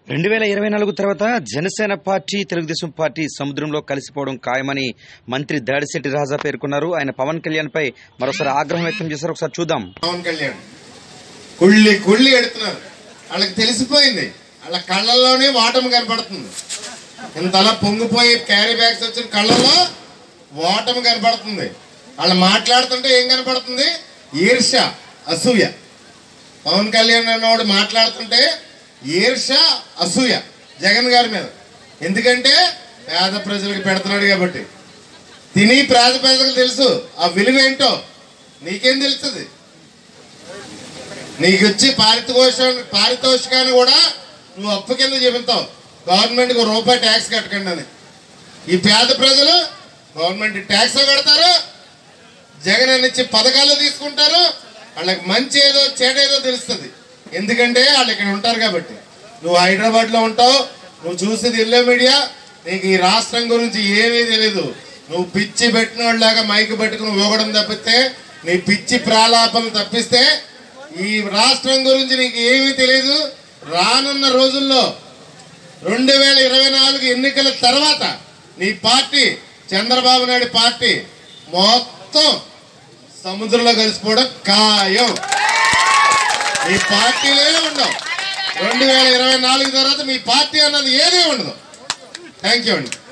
రెండు వేల ఇరవై నాలుగు తర్వాత జనసేన పార్టీ తెలుగుదేశం పార్టీ సముద్రంలో కలిసిపోవడం ఖాయమని మంత్రి దాడిశెట్టి రాజా పేర్కొన్నారు ఆయన పవన్ కళ్యాణ్ పై మరోసారి ఆగ్రహం వ్యక్తం చేశారు ఒకసారి చూద్దాం పవన్ కళ్యాణ్ కుళ్ళి కుళ్ళి ఎడుతున్నారు వాళ్ళకి తెలిసిపోయింది వాళ్ళ కళ్ళల్లోనే వాటం కనపడుతుంది ఇంతలా పొంగిపోయి క్యారీ బ్యాగ్స్ వచ్చిన కళ్ళల్లో వాటం కనపడుతుంది వాళ్ళు మాట్లాడుతుంటే ఏం కనపడుతుంది ఈర్ష అసూయ పవన్ కళ్యాణ్ అన్నవాడు మాట్లాడుతుంటే ఈర్ష అసూయ జగన్ గారి మీద ఎందుకంటే పేద ప్రజలకు పెడుతున్నాడు కాబట్టి తిని పేద ప్రజలకు తెలుసు ఆ విలువ ఏంటో నీకేం తెలుస్తుంది నీకు వచ్చి పారితోషం పారితోషికాన్ని కూడా నువ్వు అప్పు కింద చెబుతావు గవర్నమెంట్కి ఒక రూపాయి ట్యాక్స్ కట్టకండి అని ఈ పేద ప్రజలు గవర్నమెంట్ ట్యాక్స్ కడతారు జగన్ అని ఇచ్చి పథకాలు తీసుకుంటారు వాళ్ళకి మంచి ఏదో చెడు ఏదో తెలుస్తుంది ఎందుకంటే వాళ్ళు ఇక్కడ ఉంటారు కాబట్టి నువ్వు హైదరాబాద్ లో ఉంటావు నువ్వు చూసేది ఇల్లే మీడియా నీకు ఈ రాష్ట్రం గురించి ఏమీ తెలియదు నువ్వు పిచ్చి పెట్టిన వాళ్ళలాగా మైక్ పెట్టుకుని ఊగడం తప్పితే నీ పిచ్చి ప్రాలాపన తప్పిస్తే ఈ రాష్ట్రం గురించి నీకు ఏమీ తెలియదు రానున్న రోజుల్లో రెండు వేల ఇరవై నాలుగు ఎన్నికల తర్వాత నీ పార్టీ చంద్రబాబు నాయుడు పార్టీ మొత్తం సముద్రంలో కలిసిపోవడం ఖాయం మీ పార్టీలే ఉండవు రెండు వేల ఇరవై నాలుగు తర్వాత మీ పార్టీ అన్నది ఏదీ ఉండదు థ్యాంక్ యూ అండి